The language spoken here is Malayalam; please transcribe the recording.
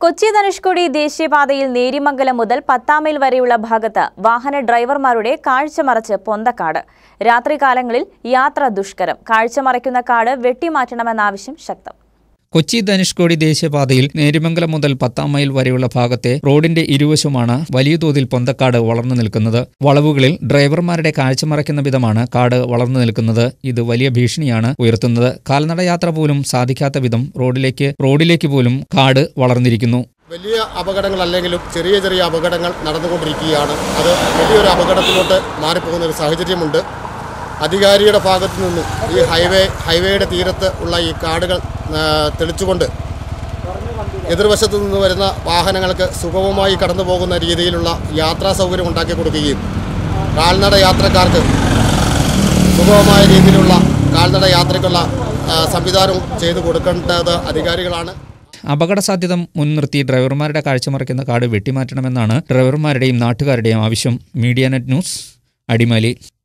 കൊച്ചി ധനുഷ്കോടി ദേശീയപാതയിൽ നേരിമംഗലം മുതൽ പത്താമൈൽ വരെയുള്ള ഭാഗത്ത് വാഹന ഡ്രൈവർമാരുടെ കാഴ്ച മറച്ച് പൊന്തക്കാട് രാത്രികാലങ്ങളിൽ യാത്ര ദുഷ്കരം കാഴ്ച മറയ്ക്കുന്ന കാട് വെട്ടിമാറ്റണമെന്ന ആവശ്യം ശക്തം കൊച്ചി ധനുഷ്കോടി ദേശീയപാതയിൽ നേരിമംഗലം മുതൽ പത്താം മൈൽ വരെയുള്ള ഭാഗത്തെ റോഡിന്റെ ഇരുവശവുമാണ് വലിയ തോതിൽ പൊന്തക്കാട് വളർന്നു നിൽക്കുന്നത് വളവുകളിൽ ഡ്രൈവർമാരുടെ കാഴ്ച മറയ്ക്കുന്ന വിധമാണ് കാട് വളർന്നു നിൽക്കുന്നത് ഇത് വലിയ ഭീഷണിയാണ് ഉയർത്തുന്നത് കാൽനട യാത്ര പോലും സാധിക്കാത്ത വിധം റോഡിലേക്ക് റോഡിലേക്ക് പോലും കാട് വളർന്നിരിക്കുന്നു വലിയ അപകടങ്ങളല്ലെങ്കിലും ചെറിയ ചെറിയ അപകടങ്ങൾ നടന്നുകൊണ്ടിരിക്കുകയാണ് അത് വലിയൊരു അപകടത്തിലോട്ട് മാറിപ്പോകുന്ന ഒരു സാഹചര്യമുണ്ട് അധികാരിയുടെ ഭാഗത്തു നിന്നും ഈ ഹൈവേ ഹൈവേയുടെ തീരത്ത് ഉള്ള ഈ കാടുകൾ ആ, തെളിച്ചുകൊണ്ട് എതിർവശത്തു നിന്ന് വരുന്ന വാഹനങ്ങൾക്ക് സുഗമമായി കടന്നു പോകുന്ന രീതിയിലുള്ള യാത്രാ സൗകര്യം ഉണ്ടാക്കി കൊടുക്കുകയും കാൽനട യാത്രക്കാർക്ക് സുഗമമായ രീതിയിലുള്ള കാൽനട യാത്രയ്ക്കുള്ള ആ, സംവിധാനം ചെയ്തു കൊടുക്കേണ്ടത് അധികാരികളാണ് അപകട സാധ്യത മുൻനിർത്തി ഡ്രൈവർമാരുടെ കാഴ്ചമറയ്ക്കുന്ന കാട് വെട്ടിമാറ്റണമെന്നാണ് ഡ്രൈവർമാരുടെയും നാട്ടുകാരുടെയും ആവശ്യം മീഡിയ നെറ്റ് ന്യൂസ് അടിമാലി